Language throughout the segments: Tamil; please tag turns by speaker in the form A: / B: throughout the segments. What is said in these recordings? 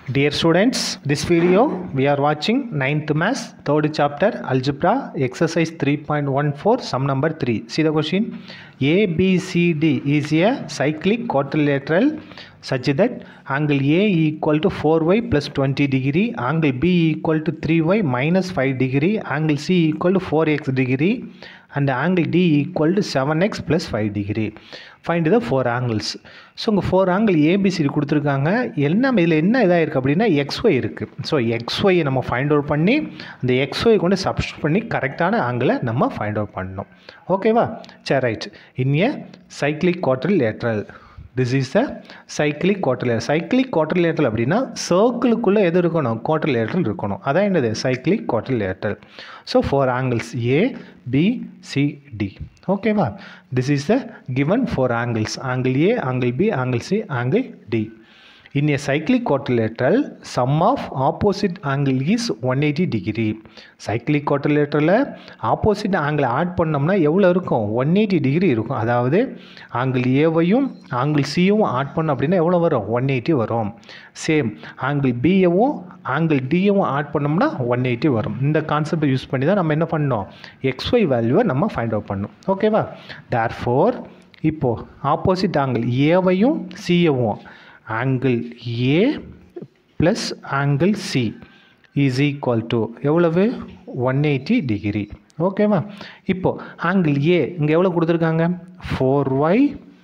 A: Dear students, this video we are watching 9th maths, 3rd chapter algebra, exercise 3.14, sum number 3. See the question. A, B, C, D is a cyclic quadrilateral such that angle A equal to 4y plus 20 degree, angle B equal to 3y minus 5 degree, angle C equal to 4x degree and angle D equal to 7x plus 5 degree. Find the four angles. So உங்கள் ஃபோர் ஆங்கிள் ஏபிசிடி கொடுத்துருக்காங்க என்ன இதில் என்ன இதாக இருக்குது அப்படின்னா எக்ஸ்ஒய் இருக்குது ஸோ எக்ஸ்ஒயை நம்ம ஃபைண்ட் அவுட் பண்ணி அந்த எக்ஸ்ஒய் கொண்டு சப்ஸ்ட் பண்ணி கரெக்டான ஆங்கிளை நம்ம ஃபைண்ட் அவுட் பண்ணணும் ஓகேவா சரி right in a cyclic quadrilateral this is the cyclic quadrilateral quarter quadrilateral சர்க்கிளுக்குள்ளே எது இருக்கணும் குவார்டர் லேட்டல் இருக்கணும் அதான் என்னது cyclic quarter quadrilateral so four angles A B C D ஓகேவா this is the given four angles angle A angle B angle C angle D In a cyclic quadrilateral, sum of opposite angle is 180 degree. Cyclic quadrilateral opposite angle add பண்ணோம்னா எவ்வளோ இருக்கும் ஒன் எயிட்டி டிகிரி இருக்கும் அதாவது ஆங்கிள் ஏவையும் ஆங்கிள் சியும் ஆட் பண்ணோம் அப்படின்னா எவ்வளோ வரும் ஒன் எயிட்டி வரும் சேம் ஆங்கிள் பியவும் ஆங்கிள் டியவும் ஆட் பண்ணோம்னா ஒன் எயிட்டி வரும் இந்த கான்செப்டை யூஸ் பண்ணி தான் நம்ம என்ன பண்ணோம் எக்ஸ்ஒய் வேல்யூவை நம்ம ஃபைண்ட் அவுட் பண்ணணும் ஓகேவா தேர் ஃபோர் இப்போது ஆப்போசிட் ஆங்கிள் ஏவையும் சியவும் angle A plus angle C is equal to எவ்வளவு ஒன் எயிட்டி டிகிரி ஓகேவா இப்போது ஆங்கிள் ஏ இங்கே எவ்வளோ கொடுத்துருக்காங்க four Y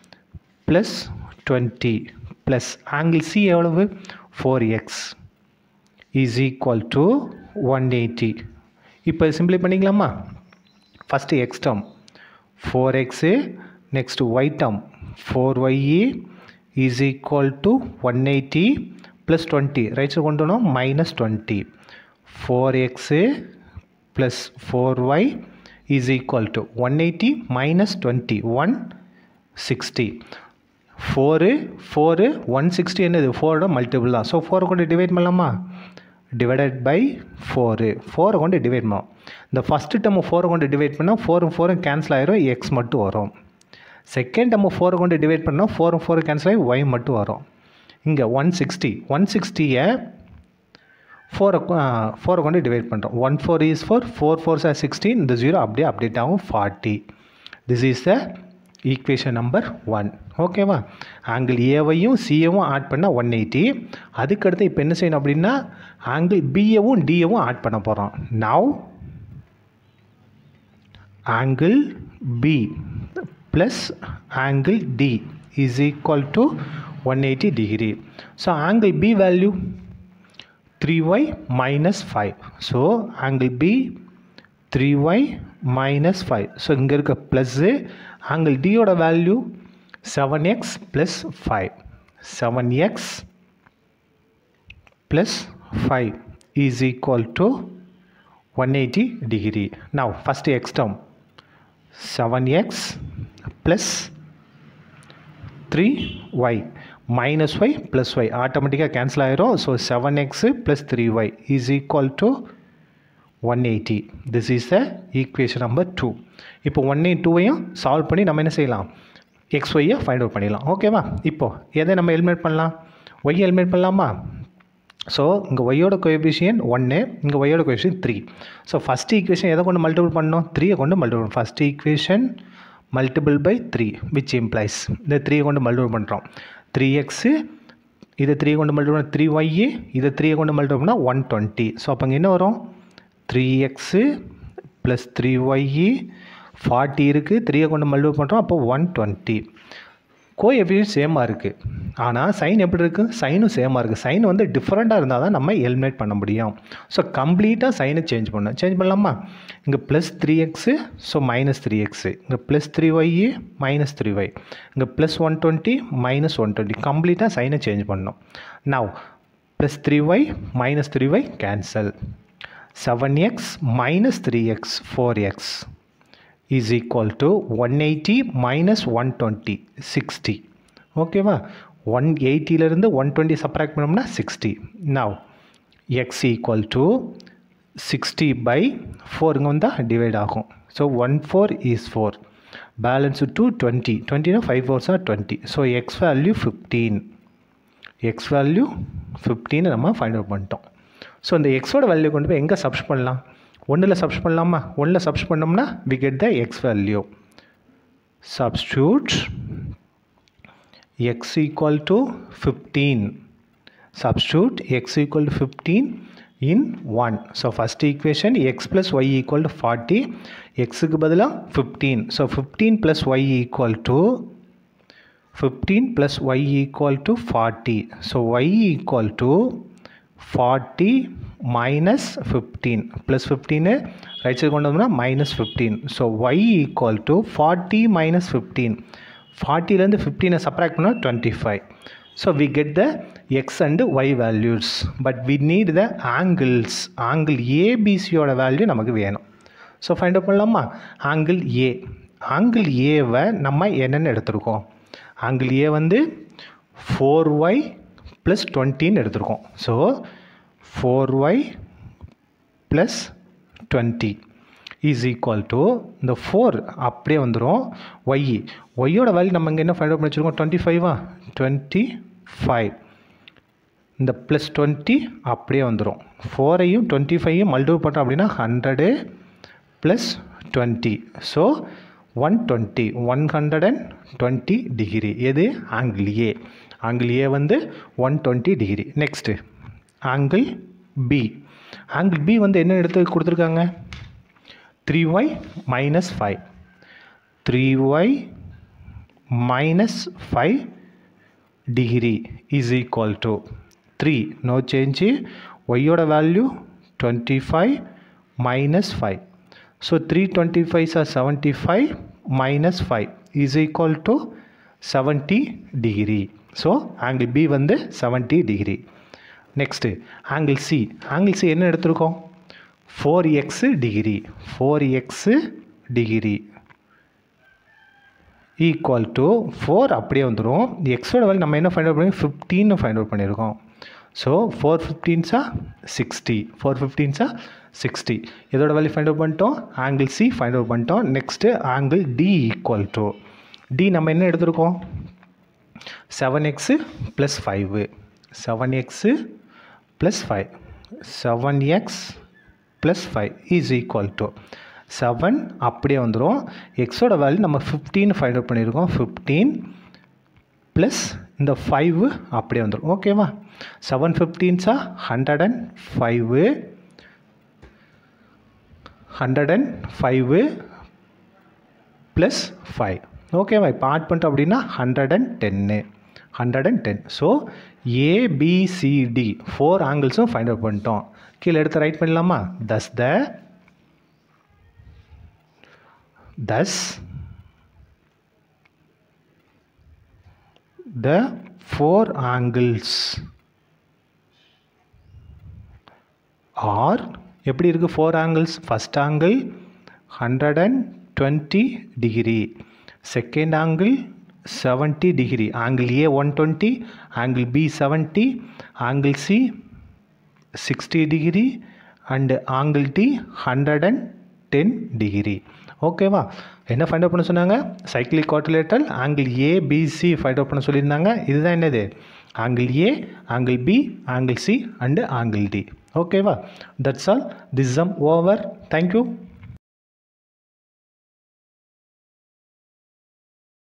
A: plus twenty plus angle C எவ்வளவு four X is equal to one eighty இப்போ சிம்பிளை பண்ணிக்கலாமா first X term four X next Y term four Y is equal to 180 plus 20 right so கொண்டு வந்தோம் minus 20 4x plus 4y is equal to 180 minus 20 160 4 4 160 என்னது 4 மல்டிபிள் தான் ஸோ ஃபோரை கொண்டு டிவைட் பண்ணலாமா டிவைடட் பை ஃபோரு ஃபோரை கொண்டு டிவைட் பண்ணோம் இந்த ஃபஸ்ட்டு டேர்ம் ஃபோரை கொண்டு டிவைட் பண்ணால் ஃபோரும் ஃபோரும் கேன்சல் ஆயிரும் எக்ஸ் மட்டும் வரும் செகண்ட் நம்ம ஃபோரை கொண்டு டிவைட் பண்ணால் ஃபோர் ஃபோர் கேன்சல் ஆகி ஒய் மட்டும் வரும் இங்கே ஒன் சிக்ஸ்டி ஒன் சிக்ஸ்டியை ஃபோரை ஃபோரை கொண்டு டிவைட் பண்ணுறோம் one four is four four four sir sixteen இந்த ஜீரோ அப்படியே அப்டேட் ஆகும் forty this is the equation number one ஓகேவா ஆங்கிள் ஏவையும் சிஏவும் ஆட் பண்ணால் ஒன் எயிட்டி அதுக்கடுத்து இப்போ என்ன செய்யணும் அப்படின்னா ஆங்கிள் பிஏவும் டிஏவும் ஆட் பண்ண போகிறோம் now angle B plus angle D is equal to 180 degree. So angle B value 3y minus 5. So angle B 3y minus 5. So இங்க இருக்க plus angle D ஓட value 7x plus 5. 7x plus 5 is equal to 180 degree. Now first x term 7x plus 3y minus y plus y ஆட்டோமேட்டிக்காக கேன்சல் ஆயிரும் so seven x plus three y is equal to one eighty this is the equation number two இப்போ ஒன் எயிட் டூவையும் சால்வ் பண்ணி நம்ம என்ன செய்யலாம் எக்ஸ் ஒய்யை ஃபைண்ட் அவுட் பண்ணிடலாம் ஓகேவா இப்போது எதை நம்ம எலிமினேட் பண்ணலாம் ஒய் எலிமினேட் பண்ணலாமா ஸோ இங்கே ஒய்யோட கோஎபிஷியன் ஒன்று இங்கே ஒய்யோட coefficient three so first equation எதை கொண்டு மல்டிபிள் பண்ணோம் த்ரீயை கொண்டு multiple first equation multiple by three which implies இந்த த்ரீயை கொண்டு மல்டிபிள் பண்ணுறோம் த்ரீ எக்ஸு இதை த்ரீ கொண்டு மல்டிபிள் பண்ண த்ரீ ஒய்யு இதை த்ரீயை கொண்டு மல்டிபிள் பண்ணால் ஒன் டுவெண்ட்டி ஸோ அப்போ இங்கே என்ன வரும் three x plus three y forty இருக்குது த்ரீயை கொண்டு மல்டிபிள் பண்ணுறோம் அப்போ ஒன் டுவெண்ட்டி கோ எஃபிஷியன் சேமாக இருக்குது ஆனால் சைன் எப்படி இருக்குது சைனும் சேமாக இருக்குது சைன் வந்து டிஃப்ரெண்ட்டாக இருந்தால் தான் நம்ம எலிமினேட் பண்ண முடியும் ஸோ கம்ப்ளீட்டாக சைனை சேஞ்ச் பண்ணணும் சேஞ்ச் பண்ணலாமா இங்கே plus three x so minus three x இங்கே plus three y minus three y இங்கே plus one twenty minus one twenty கம்ப்ளீட்டாக சைனை சேஞ்ச் பண்ணணும் now plus three y minus three y cancel seven x minus three x four x is equal to 180 minus 120 60 ஓகேவா ஒன் எயிட்டிலேருந்து ஒன் டுவெண்ட்டி சப்ராக்ட் பண்ணோம்னா sixty now x equal to sixty by ஃபோருங்க வந்தால் டிவைட் ஆகும் so one four is four balance two twenty டுவெண்ட்டினா five fours are twenty so x value fifteen x value fifteen நம்ம ஃபைண்ட் அவுட் பண்ணிட்டோம் ஸோ இந்த எக்ஸோட வேல்யூ கொண்டு போய் எங்கே சப்ஸ் பண்ணலாம் ஒன்றில் சப்ஸ் பண்ணலாமா ஒன்றில் சப்ஸ் பண்ணோம்னா we get the x value substitute x equal to 15 substitute x equal to 15 in 1 so first equation x plus y equal to 40 x க்கு பதிலா 15 so 15 plus y equal to 15 plus y equal to 40 so y equal to 40 minus 15 plus 15 right side கொண்டு வந்தோம்னா minus fifteen so y equal to forty minus fifteen ஃபார்ட்டிலேருந்து ஃபிஃப்டீனை சப்ராக்ட் பண்ணால் twenty five so we get the x and y values but we need the angles angle ஏபிசியோட வேல்யூ நமக்கு வேணும் ஸோ ஃபைண்ட் அவுட் பண்ணலாமா ஆங்கிள் ஏ ஆங்கிள் ஏவை நம்ம என்னென்னு எடுத்திருக்கோம் ஆங்கிள் ஏ வந்து ஃபோர் ஒய் ப்ளஸ் டுவெண்ட்டின்னு எடுத்திருக்கோம் so four Y plus twenty is equal to இந்த ஃபோர் அப்படியே வந்துடும் ஒய் ஒய்யோட வேல்யூ நம்ம இங்கே என்ன ஃபைண்ட் அவுட் பண்ணி வச்சுருக்கோம் டுவெண்ட்டி ஃபைவா டுவெண்ட்டி ஃபைவ் இந்த ப்ளஸ் டுவெண்ட்டி அப்படியே வந்துடும் ஃபோரையும் டுவெண்ட்டி ஃபைவையும் மல்டிபிள் பண்ணுறோம் அப்படின்னா hundred plus twenty so one twenty one hundred and twenty degree எது ஆங்கிள் ஏ ஆங்கிள் ஏ வந்து one twenty degree next angle B angle B வந்து என்ன எடுத்து கொடுத்துருக்காங்க three y minus five three y minus five degree is equal to three no change ஒய்யோட value twenty five minus five so three twenty five sir seventy five minus five is equal to seventy degree so angle B வந்து seventy degree next angle C angle C என்ன எடுத்திருக்கோம் four x degree four x degree equal to four அப்படியே வந்துடும் எக்ஸோட வேல்யூ நம்ம என்ன ஃபைண்ட் அவுட் பண்ணி ஃபிஃப்டீன்னு ஃபைண்ட் அவுட் பண்ணியிருக்கோம் ஸோ ஃபோர் ஃபிஃப்டீன்ஸா சிக்ஸ்டி ஃபோர் ஃபிஃப்டீன்ஸா சிக்ஸ்டி இதோட வேல்யூ ஃபைண்ட் அவுட் பண்ணிட்டோம் ஆங்கிள் சி ஃபைண்ட் அவுட் பண்ணிட்டோம் next angle D equal to D நம்ம என்ன எடுத்திருக்கோம் seven x plus five seven x plus five seven x plus five is equal to seven அப்படியே வந்துடும் எக்ஸோட வேல்யூ நம்ம ஃபிஃப்டீன் ஃபைண்ட் அவுட் பண்ணியிருக்கோம் ஃபிஃப்டீன் ப்ளஸ் இந்த ஃபைவு அப்படியே வந்துடும் ஓகேவா செவன் ஃபிஃப்டீன்ஸா hundred and five hundred and five plus five ஓகேவா இப்போ ஆட் பண்ணிட்டோம் அப்படின்னா ஹண்ட்ரட் அண்ட் டென்னு hundred and ten so ABCD four ஆங்கிள்ஸும் ஃபைண்ட் அவுட் பண்ணிட்டோம் கீழே எடுத்து ரைட் பண்ணலாமா thus the thus the four angles are எப்படி இருக்குது four angles first angle hundred and twenty degree second angle seventy degree angle A one twenty angle B seventy angle C sixty degree and angle D hundred and ten degree ஓகேவா என்ன ஃபைண்ட் அவுட் பண்ண சொன்னாங்க cyclic quadrilateral angle A BC find out பண்ண சொல்லியிருந்தாங்க இதுதான் என்னது angle A angle B angle C and angle D ஓகேவா that's all this sum over thank you